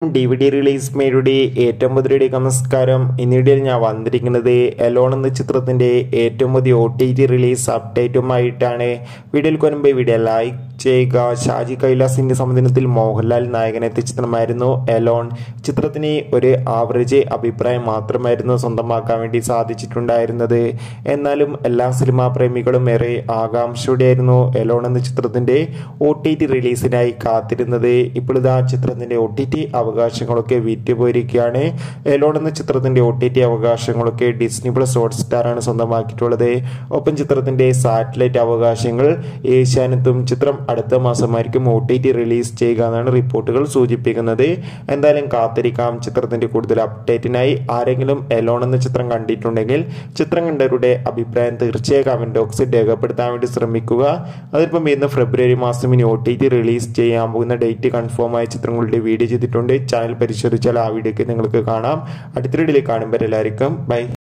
D V D release മേരുടെ ഏറ്റവും പുതിയ നമസ്കാരം ഇന്നിടയിൽ ഞാൻ വന്നിരിക്കുന്നത് എലോൺ എന്ന ചിത്രത്തിന്റെ ഏറ്റവും പുതിയ ഒ ടി ജി റിലീസ് അപ്ഡേറ്റുമായിട്ടാണ് വീഡിയോയിൽ കൊനുമ്പ് വീഡിയോ ലൈക്ക് ചെയ്യുക ഷാജി കൈലാസിന്റെ സംബന്ധത്തിൽ മോഹൻലാൽ നായകനെത്തിയ ചിത്രമായിരുന്നു എലോൺ ചിത്രത്തിന് ഒരു ആവറേജ് അഭിപ്രായം മാത്രമായിരുന്നു സ്വന്തമാക്കാൻ വേണ്ടി സാധിച്ചിട്ടുണ്ടായിരുന്നത് എന്നാലും എല്ലാ സിനിമാ പ്രേമികളും ഏറെ ആകാംക്ഷയോടെയായിരുന്നു എലോൺ എന്ന ചിത്രത്തിന്റെ ഒ ടി ടി റിലീസിനായി കാത്തിരുന്നത് ഇപ്പോഴിതാ ചിത്രത്തിന്റെ ഒ ടി ടി അവകാശങ്ങളൊക്കെ വിറ്റുപോയിരിക്കുകയാണ് എലോൺ എന്ന ചിത്രത്തിന്റെ ഒ ടി ടി അവകാശങ്ങളൊക്കെ ഡിസ്നി പ്ലസ് ഹോട്ട്സ്റ്റാർ ആണ് സ്വന്തമാക്കിയിട്ടുള്ളത് ഒപ്പം ചിത്രത്തിന്റെ സാറ്റലൈറ്റ് അവകാശങ്ങൾ ഏഷ്യാനെത്തും ചിത്രം അടുത്ത മാസമായിരിക്കും ഒ ടി ടി റിലീസ് ചെയ്യുക എന്നാണ് റിപ്പോർട്ടുകൾ സൂചിപ്പിക്കുന്നത് എന്തായാലും കാത്തിരിക്കാം ചിത്രത്തിന്റെ കൂടുതൽ അപ്ഡേറ്റിനായി ആരെങ്കിലും എലോൺ എന്ന ചിത്രം കണ്ടിട്ടുണ്ടെങ്കിൽ ചിത്രം കണ്ടവരുടെ അഭിപ്രായം തീർച്ചയായും കമന്റ് ബോക്സിൽ രേഖപ്പെടുത്താൻ വേണ്ടി ശ്രമിക്കുക അതിപ്പം ഇന്ന് ഫെബ്രുവരി മാസം ഇനി ഒ ടി ടി റിലീസ് ചെയ്യാൻ പോകുന്ന ഡേറ്റ് കൺഫേം ആയ ചിത്രങ്ങളുടെ വീഡിയോ ചെയ്തിട്ടുണ്ട് ചാനൽ പരിശോധിച്ചാൽ ആ വീഡിയോക്ക് നിങ്ങൾക്ക് കാണാം അടുത്ത വീഡിയോയിൽ കാണുമ്പോൾ എല്ലാവർക്കും ബൈ